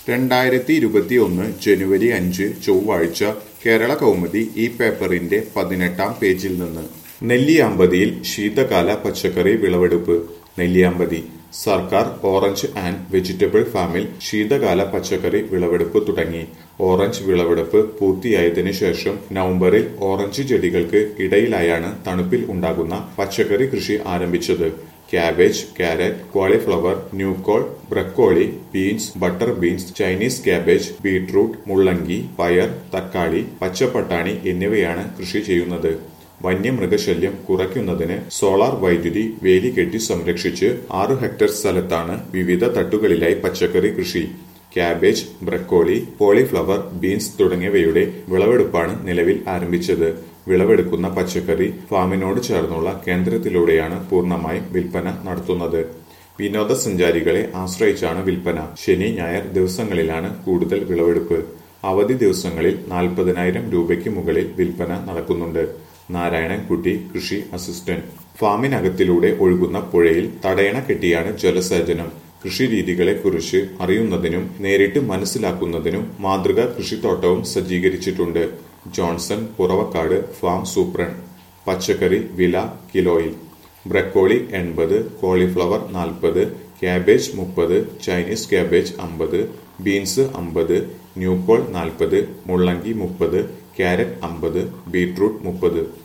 രണ്ടായിരത്തി ഇരുപത്തി ഒന്ന് ജനുവരി അഞ്ച് ചൊവ്വാഴ്ച കേരള കൗമുദി ഈ പേപ്പറിന്റെ പതിനെട്ടാം പേജിൽ നിന്ന് നെല്ലിയാമ്പതിയിൽ ശീതകാല പച്ചക്കറി വിളവെടുപ്പ് നെല്ലിയാമ്പതി സർക്കാർ ഓറഞ്ച് ആൻഡ് വെജിറ്റബിൾ ഫാമിൽ ശീതകാല പച്ചക്കറി വിളവെടുപ്പ് തുടങ്ങി ഓറഞ്ച് വിളവെടുപ്പ് പൂർത്തിയായതിനു ശേഷം നവംബറിൽ ഓറഞ്ച് ചെടികൾക്ക് ഇടയിലായാണ് തണുപ്പിൽ ഉണ്ടാകുന്ന പച്ചക്കറി കൃഷി ആരംഭിച്ചത് ക്യാബേജ് കാരറ്റ് കോളിഫ്ലവർ ന്യൂക്കോൾ broccoli beans butter beans Chinese cabbage beetroot മുള്ളങ്കി പയർ തക്കാളി പച്ചപ്പട്ടാണി എന്നിവയാണ് കൃഷി ചെയ്യുന്നത് വന്യമൃഗശല്യം കുറയ്ക്കുന്നതിന് സോളാർ വൈദ്യുതി വേലി കെട്ടി സംരക്ഷിച്ച് ആറ് ഹെക്ടർ സ്ഥലത്താണ് വിവിധ തട്ടുകളിലായി പച്ചക്കറി കൃഷി ക്യാബേജ് ബ്രക്കോളി കോളിഫ്ലവർ ബീൻസ് തുടങ്ങിയവയുടെ വിളവെടുപ്പാണ് നിലവിൽ ആരംഭിച്ചത് വിളവെടുക്കുന്ന പച്ചക്കറി ഫാമിനോട് ചേർന്നുള്ള കേന്ദ്രത്തിലൂടെയാണ് പൂർണ്ണമായും വിൽപ്പന നടത്തുന്നത് വിനോദസഞ്ചാരികളെ ആശ്രയിച്ചാണ് വിൽപ്പന ശനി ഞായർ ദിവസങ്ങളിലാണ് കൂടുതൽ വിളവെടുപ്പ് അവധി ദിവസങ്ങളിൽ നാൽപ്പതിനായിരം രൂപയ്ക്ക് മുകളിൽ വിൽപ്പന നടക്കുന്നുണ്ട് നാരായണൻകുട്ടി കൃഷി അസിസ്റ്റന്റ് ഫാമിനകത്തിലൂടെ ഒഴുകുന്ന പുഴയിൽ തടയണ കെട്ടിയാണ് ജലസേചനം കൃഷിരീതികളെ കുറിച്ച് അറിയുന്നതിനും നേരിട്ട് മനസ്സിലാക്കുന്നതിനും മാതൃകാ കൃഷിത്തോട്ടവും സജ്ജീകരിച്ചിട്ടുണ്ട് ജോൺസൺ പുറവക്കാട് ഫാം സൂപ്രണ്ട് പച്ചക്കറി വില കിലോയിൽ ബ്രക്കോളി എൺപത് കോളിഫ്ലവർ നാൽപ്പത് ക്യാബേജ് മുപ്പത് ചൈനീസ് ക്യാബേജ് അമ്പത് ബീൻസ് അമ്പത് ന്യൂക്കോൾ നാൽപ്പത് മുള്ളങ്കി മുപ്പത് ക്യാരറ്റ് അമ്പത് ബീട്രൂട്ട് മുപ്പത്